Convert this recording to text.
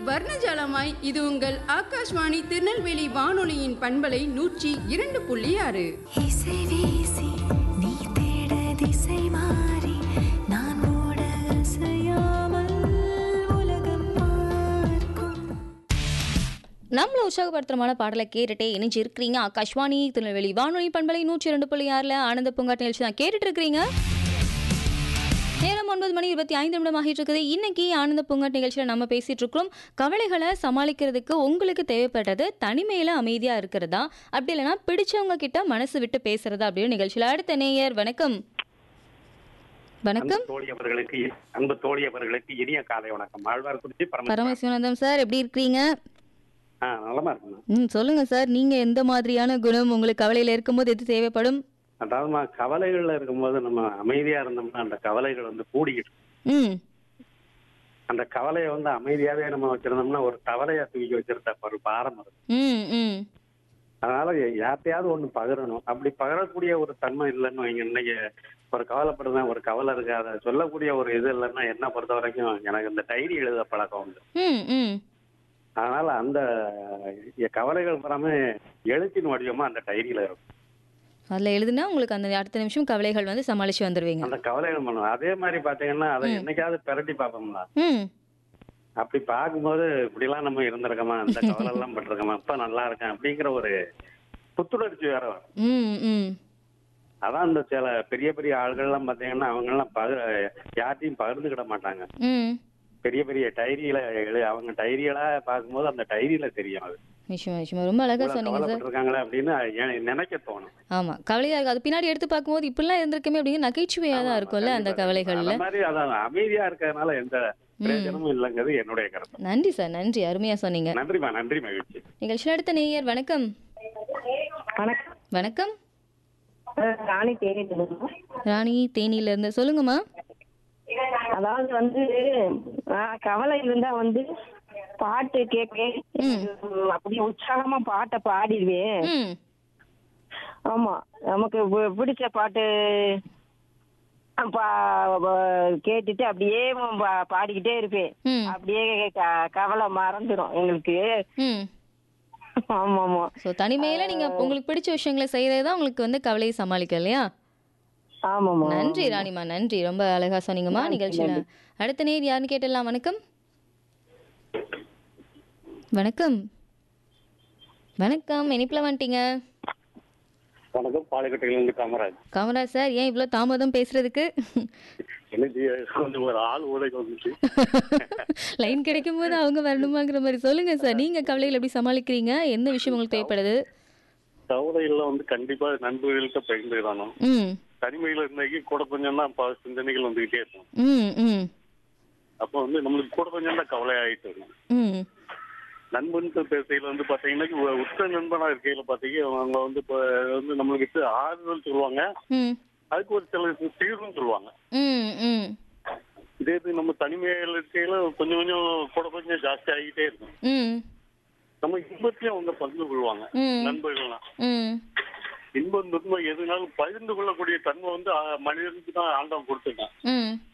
வர்ணஜாலமாய் இது உங்கள் ஆகாஷ்வாணி திருநெல்வேலி வானொலியின் பண்பலை நூற்றி இரண்டு புள்ளி ஆறு இசை வீசி நீ தேட திசை மாறி நான் ஓட அசையாமல் உலகம் பார்க்கும் நம்மள உற்சாகப்படுத்துறமான பாடலை கேட்டுட்டே இணைஞ்சு இருக்கிறீங்க ஆகாஷ்வாணி திருநெல்வேலி வானொலி பண்பலை நூற்றி ரெண்டு புள்ளி ஆறில் ஆனந்த பூங்காட்டு நிகழ்ச்சி தான் கேட்டுட்டு இருக்கிறீங்க நேரம் ஒன்பது மணி இருபத்தி ஐந்து நிமிடம் ஆகிட்டு இருக்குது இன்னைக்கு ஆனந்த பூங்காட் நிகழ்ச்சியில் நம்ம பேசிட்டு இருக்கிறோம் கவலைகளை சமாளிக்கிறதுக்கு உங்களுக்கு தேவைப்படுறது தனிமையில அமைதியா இருக்கிறதா அப்படி இல்லைன்னா பிடிச்சவங்க கிட்ட மனசு விட்டு பேசுறதா அப்படின்னு நிகழ்ச்சியில் அடுத்த நேயர் வணக்கம் வணக்கம் அன்பு தோழி அவர்களுக்கு அன்பு தோழி அவர்களுக்கு இனிய காலை வணக்கம் ஆழ்வார்குறிச்சி பரம பரமசிவானந்தம் சார் எப்படி இருக்கிறீங்க ஆ நலமா இருக்குங்க ம் சொல்லுங்க சார் நீங்க எந்த மாதிரியான குணம் உங்களுக்கு கவலையில இருக்கும்போது எது தேவைப்படும் அதாவது கவலைகள்ல இருக்கும்போது நம்ம அமைதியா இருந்தோம்னா அந்த கவலைகள் வந்து கூடிக்கிட்டு இருக்கும். ம் அந்த கவலையை வந்து அமைதியாவே நம்ம வச்சிருந்தோம்னா ஒரு தவளையா தூக்கி வச்சிருந்த ஒரு பாரம் இருக்கும் ம் ம் அதனால யார்ட்டையாவது ஒண்ணு பகிரணும் அப்படி பகிரக்கூடிய ஒரு தன்மை இல்லைன்னு வைங்க இன்னைக்கு ஒரு கவலைப்படுறேன் ஒரு கவலை இருக்கு அதை சொல்லக்கூடிய ஒரு இது இல்லைன்னா என்ன பொறுத்த வரைக்கும் எனக்கு இந்த டைரி எழுத பழக்கம் உண்டு ம் ம் அதனால அந்த கவலைகள் வராம எழுத்தின் வடிவமா அந்த டைரியில இருக்கும் அதில் எழுதுனா உங்களுக்கு அந்த அடுத்த நிமிஷம் கவலைகள் வந்து சமாளிச்சு வந்துடுவீங்க அந்த கவலைகள் பண்ணுவோம் அதே மாதிரி பாத்தீங்கன்னா அதை என்னைக்காவது பிரட்டி பார்ப்போம்ல ம் அப்படி பார்க்கும்போது இப்படிலாம் நம்ம இருந்திருக்கோமா இந்த கவலை எல்லாம் பட்டிருக்கோமா இப்ப நல்லா இருக்கேன் அப்படிங்கிற ஒரு புத்துணர்ச்சி வேற வரும் ம் ம் அதான் இந்த சில பெரிய பெரிய ஆள்கள்லாம் பாத்தீங்கன்னா அவங்க எல்லாம் பகிர யார்ட்டையும் பகிர்ந்துக்கிட மாட்டாங்க ம் பெரிய பெரிய டைரியில எழு அவங்க டைரியலா பார்க்கும்போது அந்த டைரியில தெரியும் அது நிச்சயமா நிச்சயமா ரொம்ப அழகா இவ்வளவு சொன்னீங்க சார் கவலைப்பட்டிருக்காங்களே அப்படின்னு எ- நினைக்க தோணும் ஆமா கவலையா இருக்கு அது பின்னாடி எடுத்து பார்க்கும்போது இப்படிலாம் இருந்திருக்கமே அப்படிங்கிற நகைச்சுவையா தான் இருக்கும்ல அந்த கவலைகள்ல அந்த மாதிரி அதான் அமைதியா இருக்கிறதுனால எந்த பிரயோஜனமும் இல்லைங்கிறது என்னுடைய கருத்து நன்றி சார் நன்றி அருமையா சொன்னீங்க நன்றிமா நன்றி மகிழ்ச்சி நிகழ்ச்சியில் அடுத்த நேயர் வணக்கம் வணக்கம் வணக்கம் ராணி தேடிட்டு ராணி தேனியில இருந்து சொல்லுங்கம்மா அதாவது வந்து நான் கவலை இருந்தா வந்து பாட்டு கேட்பேன் அப்படியே உற்சாகமா பாட்டை பாடிடுவேன் ம் ஆமா நமக்கு பி- பிடிச்ச பாட்டு பா- ப- கேட்டுட்டு அப்படியே பா- பாடிக்கிட்டே இருப்பேன் ம் அப்படியே க- கவலை மறந்துடும் எங்களுக்கு ம் ஆமா ஆமா ஸோ தனிமையில நீங்க உங்களுக்கு பிடிச்ச விஷயங்களை செய்யறது தான் உங்களுக்கு வந்து கவலையை சமாளிக்க இல்லையா ஆமாமா நன்றி ராணிமா நன்றி ரொம்ப அழகா சொன்னீங்கம்மா நிகழ்ச்சியில அடுத்த நேர் யாருன்னு கேட்டலாம் வணக்கம் வணக்கம் வணக்கம் இனிப்புல வந்துட்டீங்க வணக்கம் பாலக்கட்டையிலிருந்து காமராஜ் காமராஜ் சார் ஏன் இவ்வளோ தாமதம் பேசுறதுக்கு எனக்கு கொஞ்சம் ஒரு ஆள் உதவி வந்துச்சு லைன் கிடைக்கும் போது அவங்க வரணுமாங்கிற மாதிரி சொல்லுங்க சார் நீங்க கவலைகள் எப்படி சமாளிக்கிறீங்க என்ன விஷயம் உங்களுக்கு தேவைப்படுது கவலைகள்ல வந்து கண்டிப்பா நண்பர்கள்ட்ட பகிர்ந்துக்கணும் ம் தனிமையில இருந்தாக்கி கூட கொஞ்சம் தான் பல சிந்தனைகள் வந்துகிட்டே இருக்கும் ம் ம் அப்போ வந்து நம்மளுக்கு கூட கொஞ்சம் தான் கவலை ஆயிட்டு இருக்கும் ம் நண்பன் பேசையில வந்து பாத்தீங்கன்னா உ- உற்ற நண்பனா இருக்கையில பாத்தீங்க அவங்க வந்து இப்ப வந்து நம்மளுக்கு ஆறுதல் சொல்லுவாங்க ம் அதுக்கு ஒரு சில தீர்வும் சொல்லுவாங்க ம் ம் இதே இது நம்ம தனிமையில இருக்கையில கொஞ்சம் கொஞ்சம் கூட கொஞ்சம் ஜாஸ்தி ஆகிட்டே இருக்கும் ம் நம்ம இன்பத்தையும் அவங்க பகிர்ந்து கொள்வாங்க ம். நண்பர்கள்லாம் ம் இன்பம் துன்பம் எதுனாலும் பகிர்ந்து கொள்ளக்கூடிய தன்மை வந்து ஆ, மனிதனுக்கு தான் ஆண்டவன் கொடுத்துருக்கான் ம்